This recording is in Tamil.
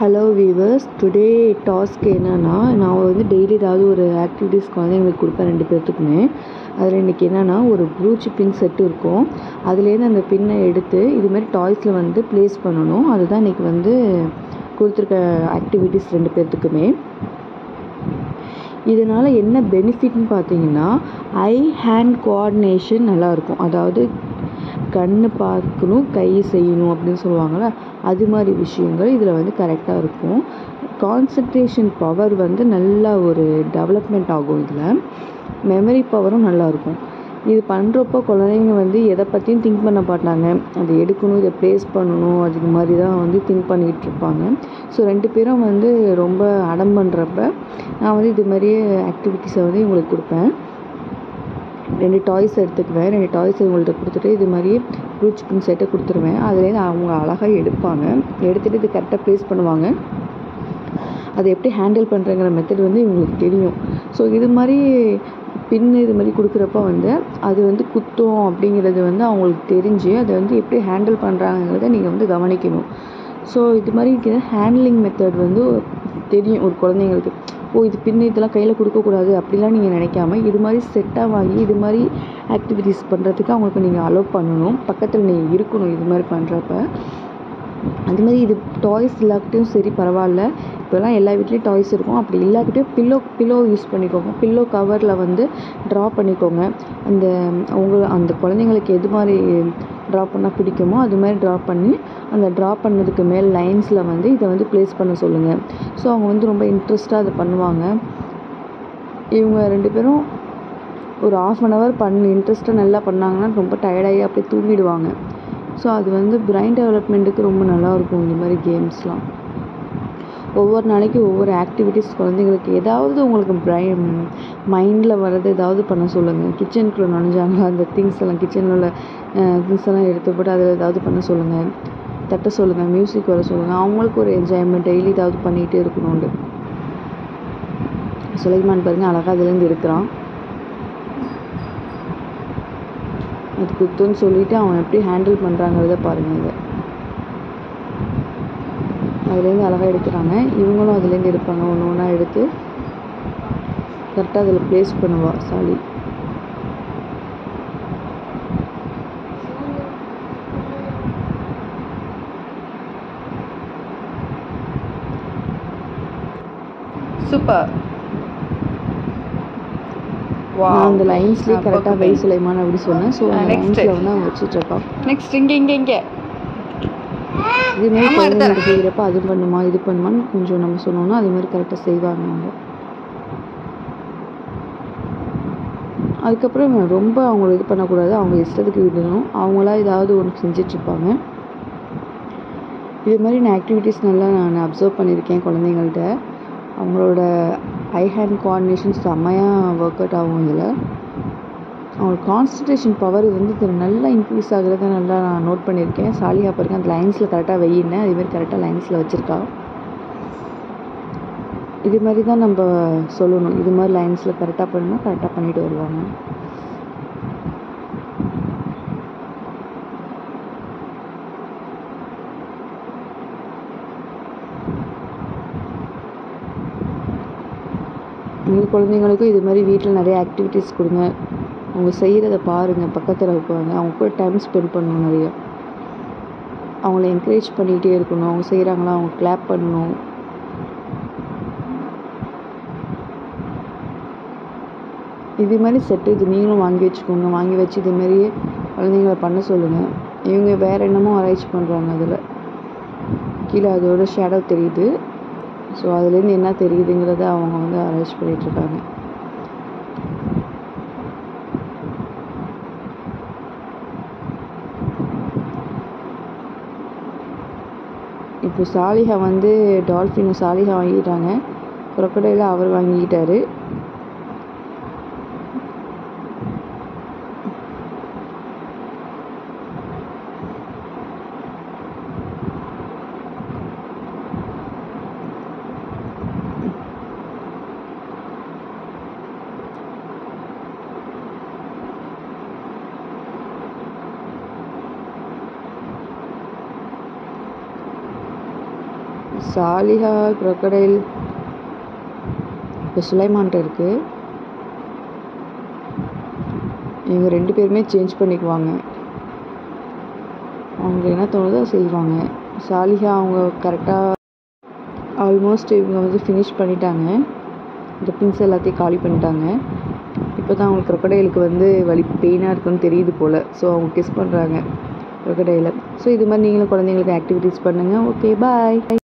ஹலோ வீவர்ஸ் டுடே டாஸ்க் என்னென்னா நான் வந்து டெய்லி ஏதாவது ஒரு ஆக்டிவிட்டீஸ் குழந்தைங்களுக்கு கொடுப்பேன் ரெண்டு பேர்த்துக்குமே அதில் இன்றைக்கி என்னென்னா ஒரு ப்ளூச்சி பின் செட்டு இருக்கும் அதுலேருந்து அந்த பின்னை எடுத்து இதுமாரி டாய்ஸில் வந்து ப்ளேஸ் பண்ணணும் அதுதான் இன்றைக்கி வந்து கொடுத்துருக்க ஆக்டிவிட்டீஸ் ரெண்டு பேர்த்துக்குமே இதனால் என்ன பெனிஃபிட்னு பார்த்தீங்கன்னா ஐ ஹேண்ட் கோஆர்டினேஷன் நல்லாயிருக்கும் அதாவது கண்ணு பார்க்கணும் கை செய்யணும் அப்படின்னு சொல்லுவாங்கள்ல அது மாதிரி விஷயங்கள் இதில் வந்து கரெக்டாக இருக்கும் கான்சன்ட்ரேஷன் பவர் வந்து நல்லா ஒரு டெவலப்மெண்ட் ஆகும் இதில் மெமரி பவரும் நல்லாயிருக்கும் இது பண்ணுறப்போ குழந்தைங்க வந்து எதை பற்றியும் திங்க் பண்ண மாட்டாங்க அதை எடுக்கணும் இதை ப்ளேஸ் பண்ணணும் அது மாதிரி தான் வந்து திங்க் பண்ணிகிட்டு இருப்பாங்க ஸோ ரெண்டு பேரும் வந்து ரொம்ப அடம் பண்ணுறப்ப நான் வந்து இது மாதிரியே ஆக்டிவிட்டீஸை வந்து இவங்களுக்கு கொடுப்பேன் ரெண்டு டாய்ஸ் எடுத்துக்குவேன் ரெண்டு டாய்ஸ் இவங்கள்ட்ட கொடுத்துட்டு இது மாதிரி ரூச் பின் செட்டை கொடுத்துருவேன் அதுலேருந்து அவங்க அழகாக எடுப்பாங்க எடுத்துகிட்டு இது கரெக்டாக ப்ளேஸ் பண்ணுவாங்க அதை எப்படி ஹேண்டில் பண்ணுறங்கிற மெத்தட் வந்து இவங்களுக்கு தெரியும் ஸோ இது மாதிரி பின் இது மாதிரி கொடுக்குறப்ப வந்து அது வந்து குத்தம் அப்படிங்கிறது வந்து அவங்களுக்கு தெரிஞ்சு அதை வந்து எப்படி ஹேண்டில் பண்ணுறாங்கிறத நீங்கள் வந்து கவனிக்கணும் ஸோ இது மாதிரி ஹேண்ட்லிங் மெத்தட் வந்து தெரியும் ஒரு குழந்தைங்களுக்கு ஓ இது பின் இதெல்லாம் கையில் கொடுக்கக்கூடாது அப்படிலாம் நீங்கள் நினைக்காம இது மாதிரி செட்டாக வாங்கி இது மாதிரி ஆக்டிவிட்டீஸ் பண்ணுறதுக்கு அவங்களுக்கு நீங்கள் அலோவ் பண்ணணும் பக்கத்தில் நீங்கள் இருக்கணும் இது மாதிரி பண்ணுறப்ப அது மாதிரி இது டாய்ஸ் இல்லாக்கிட்டையும் சரி பரவாயில்ல இப்போல்லாம் எல்லா வீட்லேயும் டாய்ஸ் இருக்கும் அப்படி இல்லாக்கிட்டையும் பில்லோ பில்லோ யூஸ் பண்ணிக்கோங்க பில்லோ கவரில் வந்து ட்ரா பண்ணிக்கோங்க அந்த அவங்க அந்த குழந்தைங்களுக்கு எது மாதிரி ட்ரா பண்ணால் பிடிக்குமோ அது மாதிரி ட்ரா பண்ணி அந்த ட்ரா பண்ணதுக்கு மேல் லைன்ஸில் வந்து இதை வந்து ப்ளேஸ் பண்ண சொல்லுங்கள் ஸோ அவங்க வந்து ரொம்ப இன்ட்ரெஸ்ட்டாக அதை பண்ணுவாங்க இவங்க ரெண்டு பேரும் ஒரு ஆஃப் அன் ஹவர் பண்ணி இன்ட்ரெஸ்ட்டாக நல்லா பண்ணாங்கன்னா ரொம்ப டயர்டாகி அப்படியே தூங்கிடுவாங்க ஸோ அது வந்து பிரைன் டெவலப்மெண்ட்டுக்கு ரொம்ப நல்லாயிருக்கும் இந்த மாதிரி கேம்ஸ்லாம் ஒவ்வொரு நாளைக்கு ஒவ்வொரு ஆக்டிவிட்டீஸ் குழந்தைங்களுக்கு ஏதாவது உங்களுக்கு பிரைன் மைண்டில் வர்றது ஏதாவது பண்ண சொல்லுங்கள் கிச்சனுக்குள்ளே நுழைஞ்சாங்க அந்த திங்ஸ் எல்லாம் கிச்சனில் உள்ள திங்ஸ் எல்லாம் எடுத்து போட்டு அதில் ஏதாவது பண்ண சொல்லுங்கள் தட்ட சொல்லுங்கள் மியூசிக் வர சொல்லுங்கள் அவங்களுக்கு ஒரு என்ஜாய்மெண்ட் டெய்லி ஏதாவது பண்ணிகிட்டே இருக்கணும்னு சுலைமான் பாருங்க அழகாக அதுலேருந்து இருக்கிறான் அது குத்துன்னு சொல்லிவிட்டு அவன் எப்படி ஹேண்டில் பண்ணுறாங்கிறத பாருங்கள் இதை அதுலேருந்து அழகாக எடுக்கிறாங்க இவங்களும் அதுலேருந்து எடுப்பாங்க ஒன்று ஒன்றா எடுத்து கரெக்டாக அதில் ப்ளேஸ் பண்ணுவா சாலி சூப்பர் நான் அந்த லைன்ஸ்லேயே கரெக்டாக வை சுலைமான் அப்படி சொன்னேன் ஸோ அந்த Next. லைன்ஸில் வந்து அவன் வச்சுட்ருக்கான் நெக்ஸ்ட் இங்கே இங்கே இங்கே இதுமாரி ஆமா, குழந்தைங்களுக்கு செய்கிறப்ப அது பண்ணுமா இது பண்ணுமான்னு கொஞ்சம் நம்ம சொன்னோம்னா அது மாதிரி கரெக்டாக செய்வாங்க அவங்க அதுக்கப்புறம் ரொம்ப அவங்கள இது பண்ணக்கூடாது அவங்க இஷ்டத்துக்கு விடணும் அவங்களா ஏதாவது ஒன்று செஞ்சிட்ருப்பாங்க இது மாதிரி நான் ஆக்டிவிட்டீஸ் நல்லா நான் அப்சர்வ் பண்ணியிருக்கேன் குழந்தைங்கள்ட்ட அவங்களோட ஐ ஹேண்ட் கோஆர்டினேஷன் செம்மையாக ஒர்க் அவுட் ஆகும் இதில் அவங்களுக்கு கான்சன்ட்ரேஷன் பவர் வந்து இதில் நல்லா இன்க்ரீஸ் ஆகுறத நல்லா நான் நோட் பண்ணியிருக்கேன் சாலியாக பாருங்க அந்த லைன்ஸில் கரெக்டாக வெயின்னு அதேமாதிரி கரெக்டாக லைன்ஸில் வச்சுருக்கா இது மாதிரி தான் நம்ம சொல்லணும் இது மாதிரி லைன்ஸில் கரெக்டாக பண்ணால் கரெக்டாக பண்ணிட்டு வருவாங்க உங்கள் குழந்தைங்களுக்கும் இது மாதிரி வீட்டில் நிறைய ஆக்டிவிட்டீஸ் கொடுங்க அவங்க செய்கிறத பாருங்கள் பக்கத்தில் உட்காந்து அவங்க கூட டைம் ஸ்பெண்ட் பண்ணணும் நிறைய அவங்கள என்கரேஜ் பண்ணிகிட்டே இருக்கணும் அவங்க செய்கிறாங்களா அவங்க கிளாப் பண்ணணும் இது மாதிரி செட்டு இது நீங்களும் வாங்கி வச்சுக்கோங்க வாங்கி வச்சு இது மாதிரியே குழந்தைங்கள பண்ண சொல்லுங்கள் இவங்க வேறு என்னமோ அரேஞ்ச் பண்ணுறாங்க அதில் கீழே அதோட ஷேடோ தெரியுது ஸோ அதுலேருந்து என்ன தெரியுதுங்கிறத அவங்க வந்து அரேஞ்ச் பண்ணிகிட்ருக்காங்க இப்போ சாலிஹா வந்து டால்ஃபின் சாலிஹா வாங்கிட்டாங்க crocodile அவர் வாங்கிக்கிட்டாரு சாலிஹா crocodile இப்போ சுலைமான்ட்ட இருக்குது இவங்க ரெண்டு பேருமே சேஞ்ச் பண்ணிக்குவாங்க அவங்க என்ன தோணுதோ அதை செய்வாங்க சாலிஹா அவங்க கரெக்டாக ஆல்மோஸ்ட் இவங்க வந்து ஃபினிஷ் பண்ணிட்டாங்க இந்த பின்ஸ் எல்லாத்தையும் காலி பண்ணிட்டாங்க இப்போ தான் அவங்களுக்கு crocodileக்கு வந்து வலி பெயினாக இருக்குன்னு தெரியுது போல் ஸோ அவங்க கிஸ் பண்ணுறாங்க crocodile ஸோ இது மாதிரி நீங்களும் குழந்தைங்களுக்கு ஆக்டிவிட்டீஸ் பண்ணுங்கள் ஓகே பாய்